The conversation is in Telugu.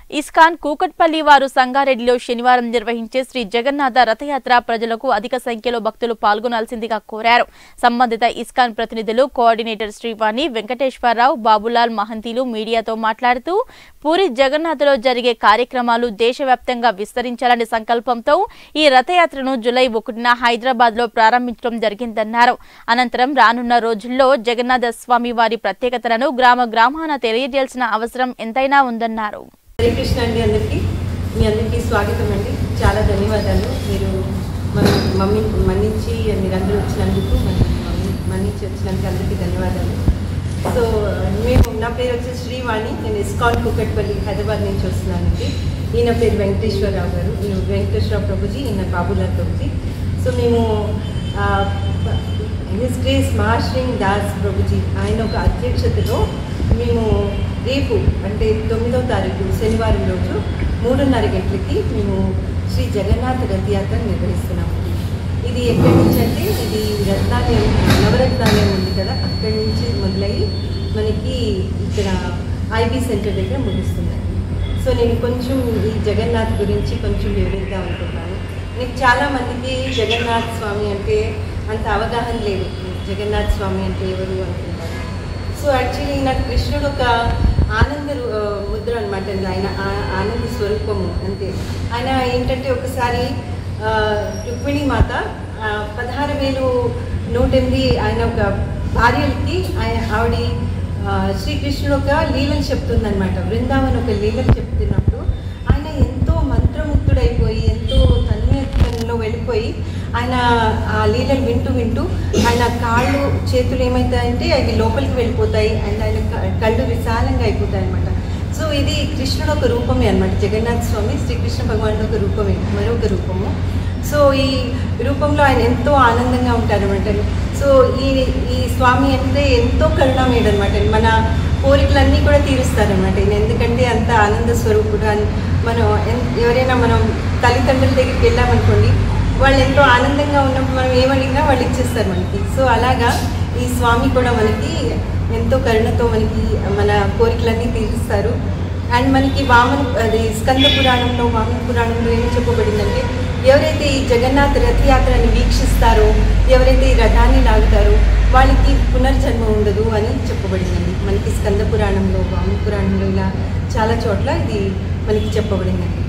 ఇస్కాన్ కూకట్పల్లి వారు సంగారెడ్డిలో శనివారం నిర్వహించే శ్రీ జగన్నాథ రథయాత్ర ప్రజలకు అధిక సంఖ్యలో భక్తులు పాల్గొనాల్సిందిగా కోరారు సంబంధిత ఇస్కాన్ ప్రతినిధులు కోఆర్డినేటర్ శ్రీవాణి వెంకటేశ్వరరావు బాబులాల్ మహంతీలు మీడియాతో మాట్లాడుతూ పూరి జగన్నాథలో జరిగే కార్యక్రమాలు దేశవ్యాప్తంగా విస్తరించాలనే సంకల్పంతో ఈ రథయాత్రను జులై ఒకటిన హైదరాబాద్ లో ప్రారంభించడం జరిగిందన్నారు అనంతరం రానున్న రోజుల్లో జగన్నాథ స్వామి వారి ప్రత్యేకతలను గ్రామ గ్రామాన తెలియజేయాల్సిన అవసరం ఎంతైనా ఉందన్నారు హరే కృష్ణ అండి అందరికీ మీ అందరికీ స్వాగతం అండి చాలా ధన్యవాదాలు మీరు మన మమ్మీ మన్నించి మీరందరూ వచ్చినందుకు మన మమ్మీ మన్నించి వచ్చినందుకు అందరికీ ధన్యవాదాలు సో మేము నా పేరు వచ్చేసి శ్రీవాణి నేను ఇస్కాన్ కుక్కట్పల్లి హైదరాబాద్ నుంచి వస్తున్నానండి ఈయన పేరు వెంకటేశ్వరరావు గారు ఈయన వెంకటేశ్వరరావు ప్రభుజీ ఈయన బాబులాల్ ప్రభుజీ సో మేము హిస్ గ్రేస్ మహాశ్రీంగ్ దాస్ ప్రభుజీ ఆయన ఒక అధ్యక్షతలో మేము రేపు అంటే తొమ్మిదవ తారీఖు శనివారం రోజు మూడున్నర గంటలకి మేము శ్రీ జగన్నాథ రథయాత్ర నిర్వహిస్తున్నాము ఇది ఎక్కడి నుంచి అంటే ఇది రత్నాలయం నవరత్నాలయం ఉంది కదా అక్కడి నుంచి మొదలయ్యి మనకి ఇక్కడ ఐబీ సెంటర్ దగ్గర ముగిస్తున్నాయి సో నేను కొంచెం ఈ జగన్నాథ్ గురించి కొంచెం వివరిద్దాం అనుకుంటాను మీకు చాలా మందికి జగన్నాథ్ స్వామి అంటే అంత అవగాహన లేదు జగన్నాథ్ స్వామి అంటే ఎవరు అనుకుంటారు సో యాక్చువల్లీ నాకు కృష్ణుడు ఒక ఆనంద రు- ఆ, ముద్ర అనమాట అండి ఆయన ఆ- ఆనంద స్వరూపము అంతే ఆయన ఏంటంటే ఒకసారి ఆ, రుక్మిణి మాత ఆ, పదహారు వేలు నూట ఎనిమిది ఆయన ఒక భార్యలకి ఆయన ఆవిడ ఆ, శ్రీకృష్ణుడు ఒక లీలలు చెప్తుందనమాట బృందావన్ ఒక లీలలు చెప్తున్నప్పుడు ఆయన ఎంతో మంత్రముగ్ధుడైపోయి ఎంతో తన్మయత్వంలో వెళ్ళిపోయి ఆయన ఆ లీలలు వింటూ వింటూ ఆయన కాళ్ళు చేతులు ఏమవుతాయంటే అవి లోపలికి వెళ్ళిపోతాయి అండ్ ఆయన క- కళ్ళు విశాలంగా అయిపోతాయి అనమాట సో ఇది కృష్ణుడు ఒక రూపమే అనమాట జగన్నాథ స్వామి శ్రీకృష్ణ భగవానుడు ఒక రూపమే మరొక రూపము సో ఈ రూపంలో ఆయన ఎంతో ఆనందంగా ఉంటారనమాట సో ఈ ఈ స్వామి అంటే ఎంతో కరుణామయుడు అనమాట మన కోరికలన్నీ కూడా తీరుస్తారనమాట ఈయన ఎందుకంటే అంత ఆనంద స్వరూపుడు అని మనం ఎన్- ఎవరైనా మనం తల్లిదండ్రుల దగ్గరికి వెళ్ళామనుకోండి వాళ్ళు ఎంతో ఆనందంగా ఉన్నప్పుడు మనం ఏమడిగినా వాళ్ళు ఇచ్చేస్తారు మనకి సో అలాగా ఈ స్వామి కూడా మనకి ఎంతో కరుణతో మనకి మన కోరికలన్నీ తీరుస్తారు అండ్ మనకి వామన అది స్కంద పురాణంలో వామన పురాణంలో ఏం చెప్పబడిందంటే ఎవరైతే ఈ జగన్నాథ రథయాత్రని వీక్షిస్తారో ఎవరైతే ఈ రథాన్ని లాగుతారో వాళ్ళకి పునర్జన్మ ఉండదు అని చెప్పబడిందండి మనకి స్కంద పురాణంలో వామన పురాణంలో ఇలా చాలా చోట్ల ఇది మనకి చెప్పబడిందండి